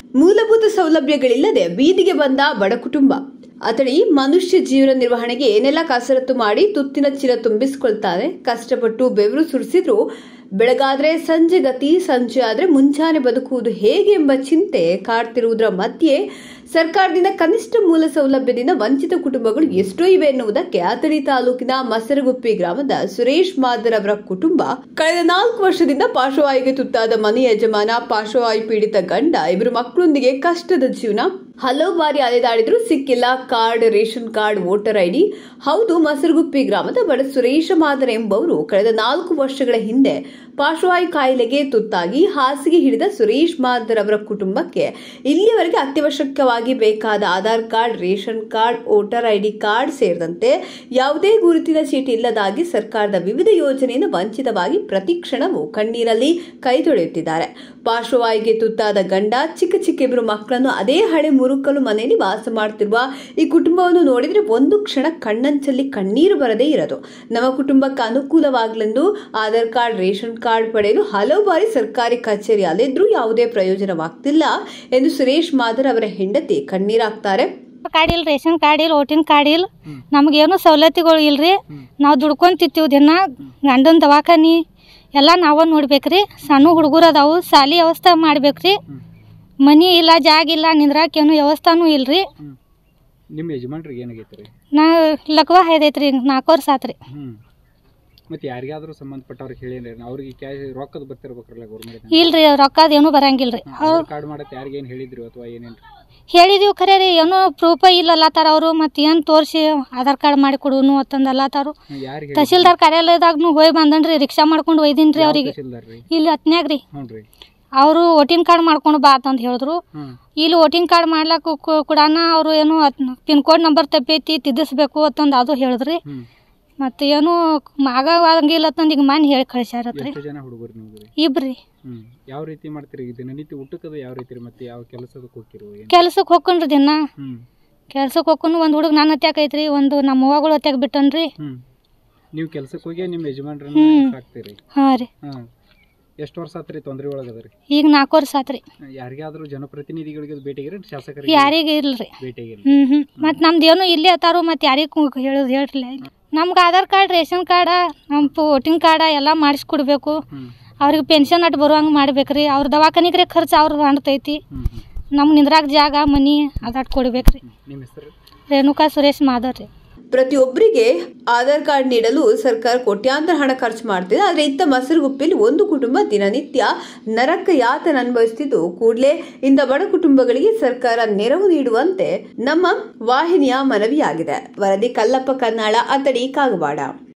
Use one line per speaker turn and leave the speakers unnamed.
ಮೂಲಭೂತ ಸೌಲಭ್ಯಗಳಿಲ್ಲದೆ ಬೀದಿಗೆ ಬಂದ ಬಡ ಕುಟುಂಬ ಅತಡಿ ಮನುಷ್ಯ ಜೀವನ ನಿರ್ವಹಣೆಗೆ ಏನೆಲ್ಲ ಕಸರತ್ತು ಮಾಡಿ ತುತ್ತಿನ ಚೀಲ ತುಂಬಿಸಿಕೊಳ್ತಾರೆ ಕಷ್ಟಪಟ್ಟು ಬೆವರು ಸುರಿಸಿದ್ರು ಬೆಳಗಾದ್ರೆ ಸಂಜೆ ಗತಿ ಸಂಜೆ ಆದ್ರೆ ಮುಂಜಾನೆ ಬದುಕುವುದು ಹೇಗೆ ಎಂಬ ಚಿಂತೆ ಕಾಡ್ತಿರುವುದರ ಮಧ್ಯೆ ಸರ್ಕಾರದಿಂದ ಕನಿಷ್ಠ ಮೂಲ ಸೌಲಭ್ಯದಿಂದ ವಂಚಿತ ಕುಟುಂಬಗಳು ಎಷ್ಟೋ ಇವೆ ಎನ್ನುವುದಕ್ಕೆ ಅಥಣಿ ತಾಲೂಕಿನ ಮಸರಗುಪ್ಪಿ ಗ್ರಾಮದ ಸುರೇಶ್ ಮಾದರ್ ಅವರ ಕುಟುಂಬ ಕಳೆದ ನಾಲ್ಕು ವರ್ಷದಿಂದ ಪಾರ್ಶ್ವವಾಯುಗೆ ತುತ್ತಾದ ಮನೆ ಯಜಮಾನ ಪಾರ್ಶ್ವವಾಯು ಪೀಡಿತ ಗಂಡ ಇಬ್ಬರು ಮಕ್ಕಳೊಂದಿಗೆ ಕಷ್ಟದ ಜೀವನ ಹಲವು ಬಾರಿ ಅಲೆದಾಡಿದ್ರು ಸಿಕ್ಕಿಲ್ಲ card ration card voter ID ಹೌದು ಮಸರಗುಪ್ಪಿ ಗ್ರಾಮದ ಬಡ ಸುರೇಶ ಮಾದರ್ ಎಂಬುವರು ಕಳೆದ ನಾಲ್ಕು ವರ್ಷಗಳ ಹಿಂದೆ ಪಾರ್ಶ್ವವಾಯು ಕಾಯಿಲೆಗೆ ತುತ್ತಾಗಿ ಹಾಸಿಗೆ ಹಿಡಿದ ಸುರೇಶ್ ಮಾದರ್ ಅವರ ಕುಟುಂಬಕ್ಕೆ ಇಲ್ಲಿಯವರೆಗೆ ಅತ್ಯವಶ್ಯಕವಾಗಿ ಬೇಕಾದ Aadhaar card ration card voter ID card ಸೇರಿದಂತೆ ಯಾವುದೇ ಗುರುತಿನ ಚೀಟಿ ಇಲ್ಲದಾಗಿ ಸರ್ಕಾರದ ವಿವಿಧ ಯೋಜನೆಯಿಂದ ವಂಚಿತವಾಗಿ ಪ್ರತಿ ಕ್ಷಣವೂ ಕಣ್ಣೀರಲ್ಲಿ ಕೈ ತೊಳೆಯುತ್ತಿದ್ದಾರೆ ಪಾರ್ಶ್ವವಾಯುಗೆ ತುತ್ತಾದ ಗಂಡ ಚಿಕ್ಕ ಚಿಕ್ಕ ಇಬ್ಬರು ಮಕ್ಕಳನ್ನು ಅದೇ ಹಳೆ ಮುರುಕಲು ಮನೆಯಲ್ಲಿ ವಾಸ ಮಾಡುತ್ತಿರುವ ಈ ಕುಟುಂಬವನ್ನು ನೋಡಿದ್ರೆ ಒಂದು ಕ್ಷಣ ಕಣ್ಣಂಚಲ್ಲಿ ಕಣ್ಣೀರು ಬರದೇ ಇರದು ನಮ್ಮ ಕುಟುಂಬಕ್ಕೆ ಅನುಕೂಲವಾಗಲೆಂದು ಆಧಾರ್ ಕಾರ್ಡ್ ರೇಷನ್ ಕಾರ್ಡ್ ಪಡೆಯಲು ಹಲವು ಬಾರಿ ಸರ್ಕಾರಿ ಕಚೇರಿ ಅಲೆದ್ರೂ ಯಾವುದೇ ಪ್ರಯೋಜನವಾಗ್ತಿಲ್ಲ ಎಂದು ಸುರೇಶ್ ಮಾದರ್ ಅವರ ಹೆಂಡತಿ ಕಣ್ಣೀರಾಗ್ತಾರೆ
ಕಾರ್ಡ್ ಇಲ್ಲ ರೇಷನ್ ಕಾರ್ಡ್ ಇಲ್ಲ ಓಟಿನ ಕಾರ್ಡ್ ಇಲ್ಲ ನಮಗೇನು ಸವಲತ್ತುಗಳು ಇಲ್ರಿ ನಾವು ದುಡ್ಕೊಂತಿತ್ತೀವಿ ದಿನ ಗಂಡನ ದವಾಖಾನಿ ಎಲ್ಲ ನಾವ ನೋಡ್ಬೇಕ್ರಿ ಸಣ್ಣ ಹುಡುಗರು ಅದಾವು ಸಾಲಿ ವ್ಯವಸ್ಥೆ ಮಾಡ್ಬೇಕ್ರಿ ಮನಿ ಇಲ್ಲ ಜಾಗ ಇಲ್ಲ ನಿಂದ್ರಾಕೇನು ವ್ಯವಸ್ಥಾನೂ ಇಲ್ರಿ
ನಿಮ್ಮ ಯಜಮಾನ್ರಿಗೆ ಏನಾಗೈತೆ ರೀ
ನಾ ಲಕ್ವ ಐದೈತ್ರಿ ನಾಲ್ಕು ವರ್ಷ ಆತ್ರಿ
ಹ್ಞೂ ಮತ್ತು ಯಾರಿಗಾದ್ರೂ ಸಂಬಂಧಪಟ್ಟವ್ರಿಗೆ ಹೇಳೇನ್ರಿ ಅವ್ರಿಗೆ ಕ್ಯಾಶ್ ರೊಕ್ಕದ ಬರ್ತಿರ್ಬೇಕ್ರಲ್ಲ ಗೌರ್ಮೆಂಟ್
ಇಲ್ರಿ ರೊಕ್ಕದ ಏನೂ ಬರಂಗಿಲ್ರಿ
ಆಧಾರ್ ಕಾರ್ಡ್ ಮಾಡತ್ತೆ ಯಾರಿಗೇನು ಹೇಳಿದ್ರಿ ಅಥವಾ ಏನೇನು
ಹೇಳಿದೀವಿ ಖರೆ ರೀ ಏನೋ ಪ್ರೂಫ ಇಲ್ಲಲ್ಲತ್ತಾರ ಅವರು ಮತ್ತೆ ಏನು ತೋರಿಸಿ ಆಧಾರ್ ಕಾರ್ಡ್ ಮಾಡಿ ಕೊಡುನು ಅಂತಂದಲ್ಲತ್ತಾರು
ಯಾರಿಗೆ
ತಹಸೀಲ್ದಾರ್ ಕಾರ್ಯಾಲಯದಾಗ್ನು ಹೋಗಿ ಬಂದನ್ರಿ ರಿಕ್ಷಾ ಮಾಡ್ಕೊಂಡು ಒಯ್ದೀನಿ ರೀ ಅವ್ರಿಗೆ
ತಹಸೀಲ್ದಾರ್ ರೀ
ಇಲ್ಲಿ ಹತ್ನ್ಯಾಗ ರೀ
ಹ್ಞೂ ರೀ
ಅವರು ವೋಟಿಂಗ್ ಕಾರ್ಡ್ ಮಾಡ್ಕೊಂಡು ಬಾ ಅಂತ ಹೇಳಿದ್ರು
ಹ್ಞೂ
ಇಲ್ಲಿ ವೋಟಿಂಗ್ ಕಾರ್ಡ್ ಮಾಡ್ಲಕ್ಕ ಕೂಡ ಅವರು ಏನು ಪಿನ್ ಕೋಡ್ ನಂಬರ್ ತಪ್ಪೈತಿ ತಿದ್ದಿಸ್ಬೇಕು ಅಂತಂದು ಅದು ಹೇಳಿದ್ರಿ
ಹ್ಞೂ
ಮತ್ತು ಏನು ಆಗಂಗಿಲ್ಲ ಅಂತಂದು ಈಗ ಮನೆ ಹೇಳಿ ಕಳಿಸ್ಯಾರತ್ರಿ
ಎಷ್ಟು ಜನ ಹುಡುಗರು ನಿಮ್ಗೆ ರೀ
ಇಬ್ರಿ
ಹ್ಞೂ ಯಾವ ರೀತಿ ಮಾಡ್ತೀರಿ ಈಗ ದಿನನಿತ್ಯ ಊಟಕ್ಕದು ಯಾವ ರೀತಿ ರೀ ಮತ್ತು ಯಾವ ಕೆಲಸದಕ್ಕೆ ಹೋಗ್ತಿರೋ ಏನು
ಕೆಲ್ಸಕ್ಕೆ ಹೋಗ್ಕೊಂಡ್ರಿ ದಿನ
ಹ್ಞೂ
ಕೆಲ್ಸಕ್ಕೆ ಹೋಗ್ಕೊಂಡು ಒಂದು ಹುಡುಗ ನನ್ನ ಹತ್ಯಾಕ ಐತ್ರಿ ಒಂದು ನಮ್ಮ ಅವ್ವಗಳು ಹತ್ಯಾಕ ಬಿಟ್ಟನ್ರಿ
ಹ್ಞೂ ನೀವು ಕೆಲ್ಸಕ್ಕೆ ಹೋಗಿ ನಿಮ್ಮ ಯಜಮಾನ್ರನ್ನ
ಹ್ಮ್.
ಸಾಕ್ತೀರಿ
ಹಾಂ ರೀ
ಹಾಂ ಎಷ್ಟು ವರ್ಷ ಆತ್ರಿ ತೊಂದರೆ ಒಳಗದ ರೀ
ಈಗ ನಾಲ್ಕು ವರ್ಷ ಆತ್ರಿ
ಯಾರಿಗಾದ್ರೂ ಜನಪ್ರತಿನಿಧಿಗಳಿಗೆ ಭೇಟಿಗಿರಿ ಶಾಸಕರಿಗೆ
ಯಾರಿಗೆ ಇಲ್ರಿ
ಭೇಟಿಗಿರಿ
ಹ್ಞೂ ಹ್ಞೂ ಮತ್ತು ನಮ್ದು ಏನು ಇಲ್ಲೇ ಅತ್ತಾರು ಮತ್ತು ಯಾರಿಗೆ ಹೇಳೋದು ಹೇಳ್ರಿ ನಮ್ಗೆ ಆಧಾರ್ ಕಾರ್ಡ್ ರೇಷನ್ ಕಾರ್ಡ ನಮ್ಮ ವೋಟಿಂಗ್ ಕಾರ್ಡ ಎಲ್ಲ ಮಾಡಿಸ್ಕೊಡ್ಬೇಕು
ಹ್ಞೂ
ಅವ್ರಿಗೆ ಪೆನ್ಷನ್ ಅಟ್ ಬರುವಂಗೆ ಮಾಡ್ಬೇಕ್ರಿ ಅವ್ರ ದವಾಖಾನಿಗ್ರೆ ಖರ್ಚು ಅವ್ರದ್ದು ಅಂಡ್ತೈತಿ
ಹ್ಞೂ ಹ್ಞೂ
ನಮ್ಗೆ ನಿಂದ್ರಾಗ ಜಾಗ ಮನಿ ಅದಾಟ್ ಕೊಡ್ಬೇಕ್ರಿ
ನಿಮ್ಮ ಹೆಸರು
ರೇಣುಕಾ ಸುರೇಶ್ ಮಾಧವ್ ರೀ
ಪ್ರತಿಯೊಬ್ಬರಿಗೆ ಆಧಾರ್ ಕಾರ್ಡ್ ನೀಡಲು ಸರ್ಕಾರ ಕೋಟ್ಯಾಂತರ ಹಣ ಖರ್ಚು ಮಾಡ್ತಿದೆ ಆದರೆ ಇತ್ತ ಮಸರಗುಪ್ಪಿಯಲ್ಲಿ ಒಂದು ಕುಟುಂಬ ದಿನನಿತ್ಯ ನರಕ ಯಾತನ ಅನುಭವಿಸುತ್ತಿದ್ದು ಕೂಡಲೇ ಇಂಥ ಬಡ ಕುಟುಂಬಗಳಿಗೆ ಸರ್ಕಾರ ನೆರವು ನೀಡುವಂತೆ ನಮ್ಮ ವಾಹಿನಿಯ ಮನವಿಯಾಗಿದೆ ವರದಿ ಕಲ್ಲಪ್ಪ ಕನ್ನಾಳ ಅತಡಿ ಕಾಗವಾಡ